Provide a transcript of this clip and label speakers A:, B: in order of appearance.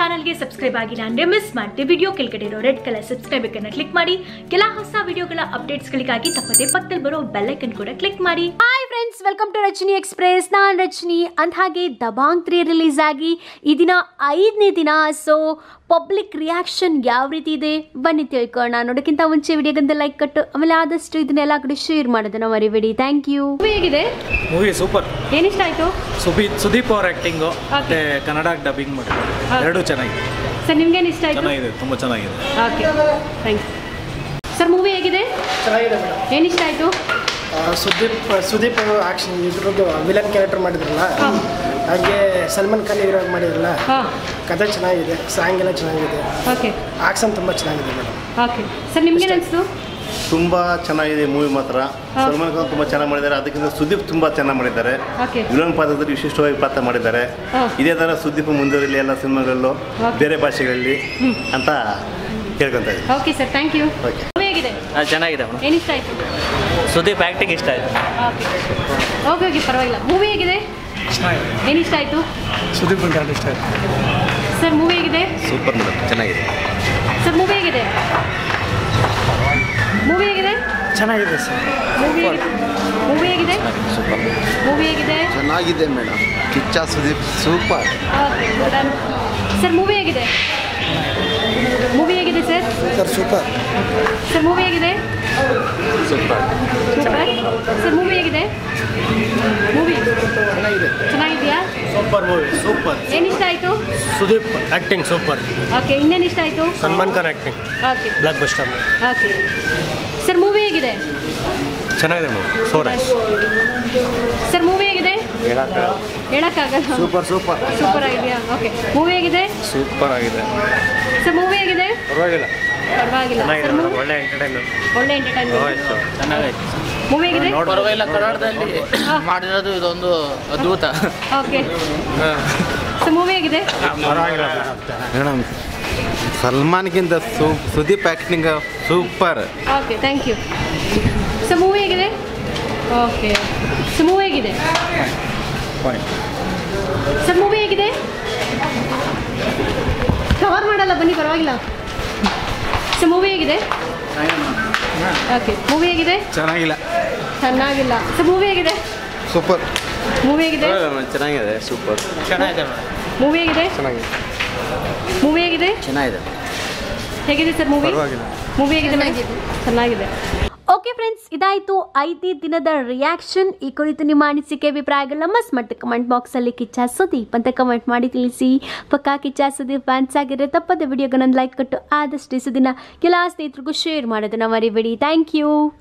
A: ಚಾನಲ್ಗೆ ಸಬ್ಸ್ಕ್ರೈಬ್ ಆಗಿಲ್ಲ ಅಂದ್ರೆ ಮಿಸ್ ಮಾಡಿ ವಿಡಿಯೋ ಕೆಳಗಡೆ ಇರೋ ರೆಡ್ ಕಲರ್ ಸಬ್ಸ್ಕ್ರೈಬ್ ಅನ್ನ ಕ್ಲಿಕ್ ಮಾಡಿ ಕೆಲ ಹೊಸ ವಿಡಿಯೋಗಳ ಅಪ್ಡೇಟ್ಸ್ಗಳಿಗಾಗಿ ತಪ್ಪದೆ ಪಕ್ಕದಲ್ಲಿ ಬರೋ ಬೆಲ್ ಐಕನ್ ಕೂಡ ಕ್ಲಿಕ್ ಮಾಡಿ hi friends welcome to Rachani express ನಾನು ರಚನಿ ಅಂದ ಹಾಗೆ ದಬಾಂಗ್ ತ್ರೀ ರಿಲೀಸ್ ಆಗಿ ಈ ದಿನ ಐದನೇ ದಿನ ಸೊ ಪಬ್ಲಿಕ್ ರಿಯಾಕ್ಷನ್ ಯಾವ ರೀತಿ ಇದೆ ಬನ್ನಿ ತಿಳ್ಕೊಳ್ಳೋಣ ನೋಡೋಕ್ಕಿಂತ ಮುಂಚೆ ವಿಡಿಯೋಗಂತ ಲೈಕ್ ಕಟ್ಟು ಆಮೇಲೆ ಆದಷ್ಟು ಇದನ್ನೆಲ್ಲ ಕಡೆ ಶೇರ್ ಮಾಡೋದನ್ನ ಮರಿಬೇಡಿ ಥ್ಯಾಂಕ್ ಯು ಹೇಗಿದೆ
B: ಮೂವಿ ಸೂಪರ್
A: ಏನಿಷ್ಟ ಆಯ್ತು
B: ಸುದೀಪ್ ಸುದೀಪ್ ಅವ್ರ ಆ್ಯಕ್ಟಿಂಗು ಮತ್ತೆ ಕನ್ನಡ ಡಬ್ಬಿಂಗ್ ಮಾಡಿದ್ದಾರೆ
A: ಹೌದು.
B: ಎರಡೂ ಚೆನ್ನಾಗಿದೆ
A: ಸರ್ ನಿಮ್ಗೇನು ಇಷ್ಟ ಆಯ್ತು
B: ಚೆನ್ನಾಗಿದೆ ತುಂಬ ಚೆನ್ನಾಗಿದೆ
A: ಓಕೆ ಥ್ಯಾಂಕ್ಸ್ ಸರ್ ಮೂವಿ ಹೇಗಿದೆ
C: ಚೆನ್ನಾಗಿದೆ ಮೇಡಮ್
A: ಏನಿಷ್ಟ ಆಯ್ತು
C: ಆ, ಸುದೀಪ್ ಸುದೀಪ್ ಆಕ್ಷನ್ ಇದ್ರದ್ದು ವಿಲನ್ ಕ್ಯಾರೆಕ್ಟರ್ ಮಾಡಿದ್ರಲ್ಲ
A: ಹಾಂ.
C: ಹಾಗೆ ಸಲ್ಮಾನ್ ಖಾನ್ ಹೀರೋ ಮಾಡಿದ್ರಲ್ಲ
A: ಹಾಂ
C: ಕಥೆ ಚೆನ್ನಾಗಿದೆ ಸಾಂಗ್ ಎಲ್ಲ ಚೆನ್ನಾಗಿದೆ
A: ಓಕೆ
C: ಆಕ್ಷನ್ ತುಂಬ ಚೆನ್ನಾಗಿದೆ ಮೇಡಮ್
A: ಓಕೆ ಸರ್ ನಿಮ್ಗೇನು ಅನಿಸ್ತು
D: ತುಂಬ ಚೆನ್ನಾಗಿದೆ ಮೂವಿ ಮಾತ್ರ ಸಲ್ಮಾನ್ ಖಾನ್ ತುಂಬ ಚೆನ್ನಾಗಿ ಮಾಡಿದ್ದಾರೆ ಅದಕ್ಕಿಂತ ಸುದೀಪ್ ತುಂಬ ಚೆನ್ನಾಗಿ ಮಾಡಿದ್ದಾರೆ
A: ಓಕೆ
D: ವಿಲನ್ ಪಾತ್ರದಲ್ಲಿ ವಿಶಿಷ್ಟವಾಗಿ ಪಾತ್ರ ಮಾಡಿದ್ದಾರೆ
A: ಹಾ.
D: ಇದೇ ಥರ ಸುದೀಪ್ ಮುಂದುವರಿಲಿ ಎಲ್ಲ ಸಿನಿಮಾಗಳಲ್ಲೂ
A: Okay.
D: ಬೇರೆ ಭಾಷೆಗಳಲ್ಲಿ ಅಂತ ಕೇಳ್ಕೊತಾ ಇದ್ದೀನಿ
A: okay sir thank you
D: Okay.
A: Movie ಹೇಗಿದೆ
B: ಚೆನ್ನಾಗಿದೆ
A: ಏನಿಷ್ಟ ಆಯ್ತು
B: ಸುದೀಪ್ ಆ್ಯಕ್ಟಿಂಗ್ ಇಷ್ಟ ಆಯಿತು
A: ಓಕೆ ಓಕೆ ಓಕೆ ಪರವಾಗಿಲ್ಲ ಮೂವಿ ಹೇಗಿದೆ ಏನಿಷ್ಟ ಆಯ್ತು
C: ಸುದೀಪ್ ಕ್ಯಾರೆಕ್ಟರ್ ಇಷ್ಟ ಆಯ್ತು
A: ಸರ್ ಮೂವಿ ಹೇಗಿದೆ
D: ಸೂಪರ್ ಮೇಡಮ್ ಚೆನ್ನಾಗಿದೆ
A: ಸರ್ ಮೂವಿ ಹೇಗಿದೆ ಮೂವಿ ಹೇಗಿದೆ
C: ಚೆನ್ನಾಗಿದೆ ಸರ್
A: ಮೂವಿ ಹೇಗಿದೆ ಮೂವಿ ಹೇಗಿದೆ
D: ಸೂಪರ್
A: ಮೂವಿ ಹೇಗಿದೆ
D: ಚೆನ್ನಾಗಿದೆ madam Kichcha Sudeep super
A: okay done sir movie ಹೇಗಿದೆ ಮೂವಿ ಹೇಗಿದೆ sir
C: sir super
A: sir movie ಹೇಗಿದೆ
D: ಸೂಪರ್
A: ಸೂಪರ್ ಸರ್ ಮೂವಿ ಹೇಗಿದೆ ಮೂವಿ
C: ಚೆನ್ನಾಗಿದೆ
A: ಚೆನ್ನಾಗಿದೆಯಾ
B: ಸೂಪರ್ ಮೂವಿ ಸೂಪರ್
A: ಏನಿಷ್ಟ ಆಯಿತು
B: ಸುದೀಪ್ ಆ್ಯಕ್ಟಿಂಗ್ ಸೂಪರ್
A: ಓಕೆ ಇನ್ನೇನು ಇಷ್ಟ ಆಯಿತು
B: Salman Khan acting
A: okay
B: blockbuster
A: okay sir movie ಹೇಗಿದೆ
B: ಚೆನ್ನಾಗಿದೆ ಮೇಡಮ್ ಫೋರ್
A: ಸರ್ ಮೂವಿ ಹೇಗಿದೆ ಹೇಳಕ್ಕಾಗಲ್ಲ
D: ಸೂಪರ್ ಸೂಪರ್
A: ಸೂಪರ್ ಆಗಿದೆಯಾ ಓಕೆ ಮೂವಿ ಹೇಗಿದೆ
B: ಸೂಪರ್ ಆಗಿದೆ
A: ಸರ್ ಮೂವಿ ಹೇಗಿದೆ
B: ಪರವಾಗಿಲ್ಲ
A: ಪರವಾಗಿಲ್ಲ ಸರ್ ಮೂವಿ
B: ಒಳ್ಳೆ ಎಂಟರ್ಟೈನ್ಮೆಂಟ್
A: ಒಳ್ಳೆ ಎಂಟರ್ಟೈನ್ಮೆಂಟ್
B: ಚೆನ್ನಾಗೈತೆ
A: ಮೂವಿ ಹೇಗಿದೆ
E: ಪರವಾಗಿಲ್ಲ ಕನ್ನಡದಲ್ಲಿ ಮಾಡಿರೋದು ಇದೊಂದು ಅದ್ಭುತ
A: ಓಕೆ ಸರ್ ಮೂವಿ ಹೇಗಿದೆ
D: ಮೇಡಮ್ ಸಲ್ಮಾನ್ಗಿಂತ ಸೂ Sudeep acting super
A: okay thank you sir movie ಹೇಗಿದೆ ಓಕೆ ಸರ್ ಮೂವಿ ಹೇಗಿದೆ ಸರ್ ಮೂವಿ ಹೇಗಿದೆ ಕವರ್ ಮಾಡಲ್ಲ ಬನ್ನಿ ಪರವಾಗಿಲ್ಲ ಸರ್ ಮೂವಿ ಹೇಗಿದೆ ಓಕೆ ಮೂವಿ ಹೇಗಿದೆ
D: ಚೆನ್ನಾಗಿಲ್ಲ
A: ಚೆನ್ನಾಗಿಲ್ಲ ಸರ್ ಮೂವಿ ಹೇಗಿದೆ
D: ಸೂಪರ್
A: ಮೂವಿ ಹೇಗಿದೆ
D: ಚೆನ್ನಾಗಿದೆ ಸೂಪರ್
B: ಚೆನ್ನಾಗಿದೆ
A: ಮೂವಿ ಹೇಗಿದೆ
D: ಚೆನ್ನಾಗಿದೆ
A: ಮೂವಿ ಹೇಗಿದೆ
E: ಚೆನ್ನಾಗಿದೆ
A: ಹೇಗಿದೆ ಸರ್ ಮೂವಿ
D: ಪರವಾಗಿಲ್ಲ.
A: ಮೂವಿ ಹೇಗಿದೆ madam? ಚೆನ್ನಾಗಿದೆ ಓಕೆ ಫ್ರೆಂಡ್ಸ್ ಇದಾಯಿತು ಐದೇ ದಿನದ ರಿಯಾಕ್ಷನ್ ಈ ಕುರಿತು ನಿಮ್ಮ ಅನಿಸಿಕೆ ಅಭಿಪ್ರಾಯಗಳನ್ನ ಮಸ್ ಮತ್ತೆ ಕಮೆಂಟ್ ಬಾಕ್ಸಲ್ಲಿ ಕಿಚ್ಚ ಸುದೀಪ್ ಅಂತ ಕಮೆಂಟ್ ಮಾಡಿ ತಿಳಿಸಿ ಪಕ್ಕಾ ಕಿಚ್ಚ ಸುದೀಪ್ ಫ್ಯಾನ್ಸ್ ಆಗಿದ್ರೆ ತಪ್ಪದ ವಿಡಿಯೋಗೆ ನನ್ನ ಲೈಕ್ ಕೊಟ್ಟು ಆದಷ್ಟು ಈ ಸುದಿನ ಎಲ್ಲ ಸ್ನೇಹಿತರಿಗೂ ಶೇರ್ ಮಾಡೋದನ್ನ ಮರಿಬೇಡಿ ಥ್ಯಾಂಕ್ ಯು